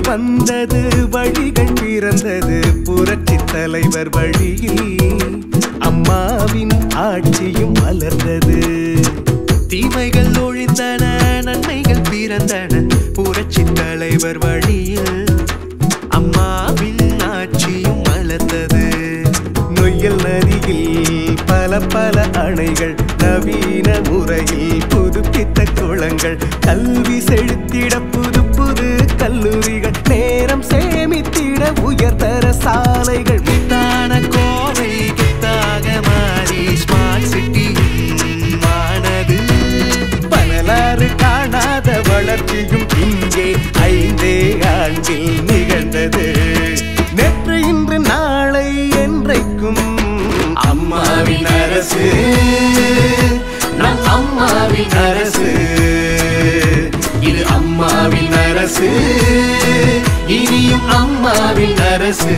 வந்தது வழிகள் பிறந்தது புரட்சி தலைவர் வழியில் அம்மாவின் ஆட்சியும் மலர்ந்தது தீமைகள் ஒழிந்தன நன்மைகள் பிறந்தன புரட்சி தலைவர் வழியில் அம்மாவின் ஆட்சியும் மலர்ந்தது நொய்யல் நதியில் பல பல அணைகள் நவீன முறையில் புதுப்பித்த குளங்கள் கல்வி செழித்திட புது புது கல்லூரிகள் நேரம் சேமித்திட உயர்தர சாலைகள் வித்தான கோவை கித்தாக மாறி ஸ்மார்ட் சிட்டி ஆனது வரலாறு காணாத வளர்ச்சியும் இங்கே ஐந்தே ஆண்டில் நிகழ்ந்தது நேற்று இன்று நாளை என்றைக்கும் அம்மாவின் அரசு நம் அம்மாவின் அரசு இது அம்மாவின் அரசு இனியும் அம்மாவின் அரசு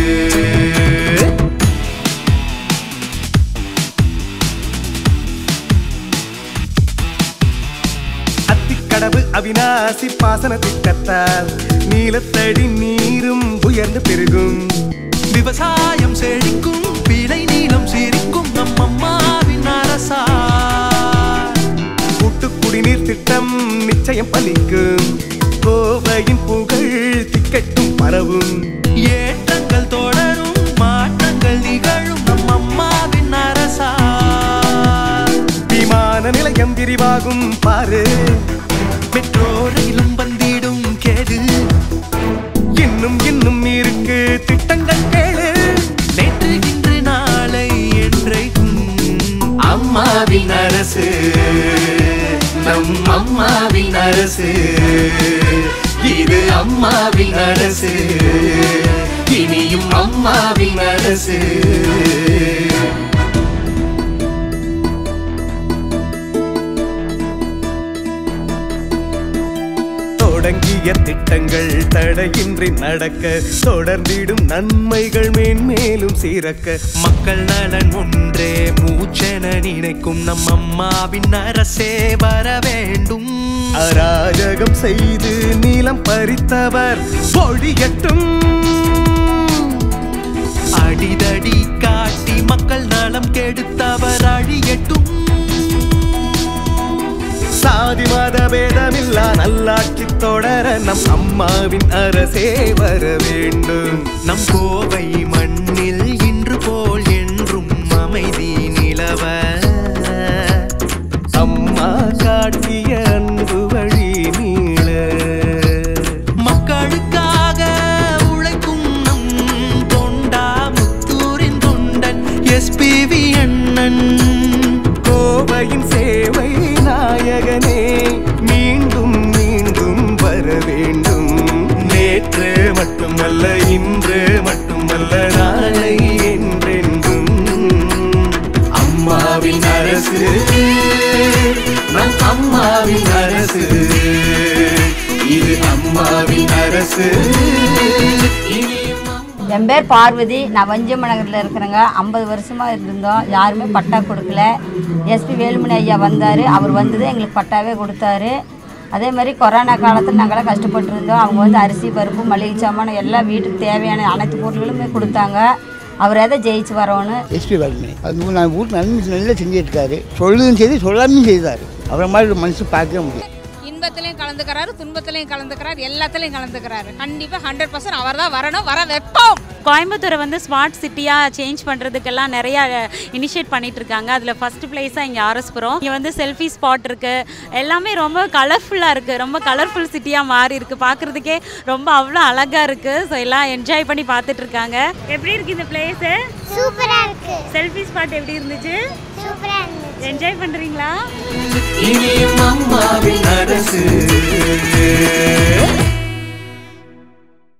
அத்திக்கடவு அவிநாசி பாசன திட்டத்தால் நீலத்தடி நீரும் உயர்ந்து பெருகும் விவசாயம் செழிக்கும் விளை நீளம் சிரிக்கும் நம் அம்மாவின் அரசா கூட்டு குடிநீர் திட்டம் நிச்சயம் பலிக்கும் கோவையின் புகழ் திக்கட்டும் பரவும் ஏற்றங்கள் தொடரும் மாற்றங்கள் நிகழும் நம் அம்மாவின் அரசா விமான நிலையம் விரிவாகும் பாரு மெட்ரோ ரயிலும் வந்திடும் கேது இன்னும் இன்னும் இருக்கு திட்டங்கள் கேளு நேற்று இன்று நாளை என்றைக்கும் அம்மாவின் அரசு நம் அம்மாவின் அரசு இது அம்மாவின் அரசு இனியும் அம்மாவின் அரசு தொடங்கிய திட்டங்கள் தடையின்றி நடக்க தொடர்ந்திடும் நன்மைகள் மேன்மேலும் சீரக்க மக்கள் நலன் ஒன்றே மூச்சென நினைக்கும் நம் அம்மாவின் அரசே வர வேண்டும் அராஜகம் செய்து நீளம் பறித்தவர் பொழியட்டும் அடிதடி காட்டி மக்கள் நலம் கெடுத்தவர் அழியட்டும் சாதி மத பேதமில்லா நல்லாட்சி தொடர நம் அம்மாவின் அரசே வர வேண்டும் நம் கோவை மண்ணில் இன்று போல் என்றும் அமைதி நிலவ அம்மா காட்டிய அன்பு வழி நீள மக்களுக்காக உழைக்கும் நம் தொண்டா முத்தூரின் தொண்டன் எஸ்பிவி அண்ணன் கோவையின் சேவை நாயகனே மீண்டும் மீண்டும் வர வேண்டும் நேற்று மட்டுமல்ல இன்று மட்டுமல்ல நாளை என்றென்றும் அம்மாவின் அரசு நம் அம்மாவின் அரசு இது அம்மாவின் அரசு இனியும் அம்மா- என் பேர் பார்வதி நான் வஞ்சியம்ம நகரில் இருக்கிறேங்க ஐம்பது வருஷமாக இருந்தோம் யாருமே பட்டா கொடுக்கல எஸ்பி வேலுமணி ஐயா வந்தார் அவர் வந்தது எங்களுக்கு பட்டாவே கொடுத்தாரு அதே மாதிரி கொரோனா காலத்தில் நாங்களாம் கஷ்டப்பட்டு இருந்தோம் அவங்க வந்து அரிசி பருப்பு மளிகை சாமான் எல்லாம் வீட்டுக்கு தேவையான அனைத்து பொருட்களுமே கொடுத்தாங்க அவர் எதை ஜெயிச்சு வரணும் எஸ்பி வேலுமணி அது நான் வீட்டு நன்மை நல்லா செஞ்சிருக்காரு சொல்லுதும் சரி சொல்லாமையும் செய்தார் அவரை மாதிரி ஒரு மனுஷன் பார்க்கவே முடியும் இன்பத்திலையும் கலந்துக்கிறாரு துன்பத்திலையும் கலந்துக்கிறாரு எல்லாத்துலயும் கலந்துக்கிறாரு கண்டிப்பா ஹண்ட்ரட் பர்சன்ட் அவர் தான் வரணும் வர வைப்போம் கோயம்புத்தூரை வந்து ஸ்மார்ட் சிட்டியாக சேஞ்ச் பண்ணுறதுக்கெல்லாம் நிறையா இனிஷியேட் பண்ணிட்டு இருக்காங்க அதில் ஃபர்ஸ்ட் பிளேஸாக இங்கே ஆர்எஸ்புரம் இங்கே வந்து செல்ஃபி ஸ்பாட் இருக்குது எல்லாமே ரொம்ப கலர்ஃபுல்லாக இருக்குது ரொம்ப கலர்ஃபுல் சிட்டியாக மாறி இருக்குது பார்க்குறதுக்கே ரொம்ப அவ்வளோ அழகாக இருக்குது ஸோ எல்லாம் என்ஜாய் பண்ணி பார்த்துட்டு இருக்காங்க எப்படி இருக்குது இந்த பிளேஸு சூப்பரா இருக்கு செல்ஃபி ஸ்பாட் எப்படி இருந்துச்சு சூப்பரா இருந்துச்சு என்ஜாய் பண்ணுறீங்களா இனியும் அம்மாவின் அரசு